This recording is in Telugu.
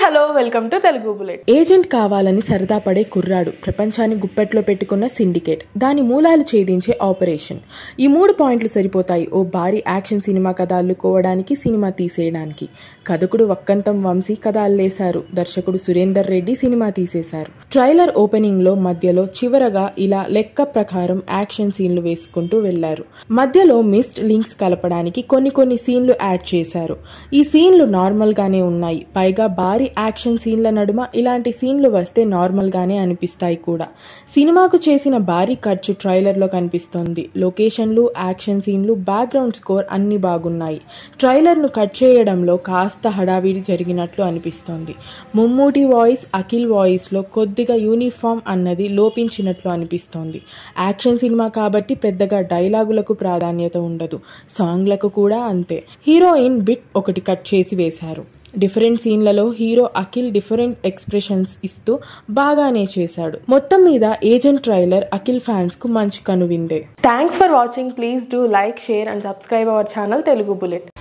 hello welcome to Telugu bullet agent కావాలని సరదా పడే కుర్రాడు ప్రపంచాన్ని గుప్పెట్లో పెట్టుకున్న సిండికేట్ దాని మూలాలు ఛేదించే ఆపరేషన్ ఈ మూడు పాయింట్లు సరిపోతాయి ఓ భారీ యాక్షన్ సినిమా కథ అల్లుకోవడానికి సినిమా తీసేయడానికి కథకుడు వక్కంతం వంశీ కథ అల్లేశారు దర్శకుడు సురేందర్ రెడ్డి సినిమా తీసేశారు ట్రైలర్ ఓపెనింగ్ లో మధ్యలో చివరగా ఇలా లెక్క ప్రకారం యాక్షన్ సీన్లు వేసుకుంటూ వెళ్లారు మధ్యలో మిస్డ్ లింక్స్ కలపడానికి కొన్ని కొన్ని సీన్లు యాడ్ చేశారు ఈ సీన్లు నార్మల్ గానే ఉన్నాయి పైగా భారీ యాక్షన్ సీన్ల నడుమ ఇలాంటి సీన్లు వస్తే నార్మల్ గానే అనిపిస్తాయి కూడా సినిమాకు చేసిన భారీ ఖర్చు ట్రైలర్ లో కనిపిస్తోంది లొకేషన్లు యాక్షన్ సీన్లు బ్యాక్గ్రౌండ్ స్కోర్ అన్ని బాగున్నాయి ట్రైలర్ ను కట్ చేయడంలో కాస్త హడావిడి జరిగినట్లు అనిపిస్తోంది ముమ్మూటి వాయిస్ అఖిల్ వాయిస్ లో కొద్దిగా యూనిఫామ్ అన్నది లోపించినట్లు అనిపిస్తోంది యాక్షన్ సినిమా కాబట్టి పెద్దగా డైలాగులకు ప్రాధాన్యత ఉండదు సాంగ్లకు కూడా అంతే హీరోయిన్ బిట్ ఒకటి కట్ చేసి వేశారు డిఫరెంట్ సీన్లలో హీరో అఖిల్ డిఫరెంట్ ఎక్స్ప్రెషన్స్ ఇస్తూ బాగానే చేశాడు మొత్తం మీద ఏజెంట్ ట్రైలర్ అఖిల్ ఫ్యాన్స్ కు మంచి కనువిందే thanks for watching please do like share and subscribe our channel Telugu bullet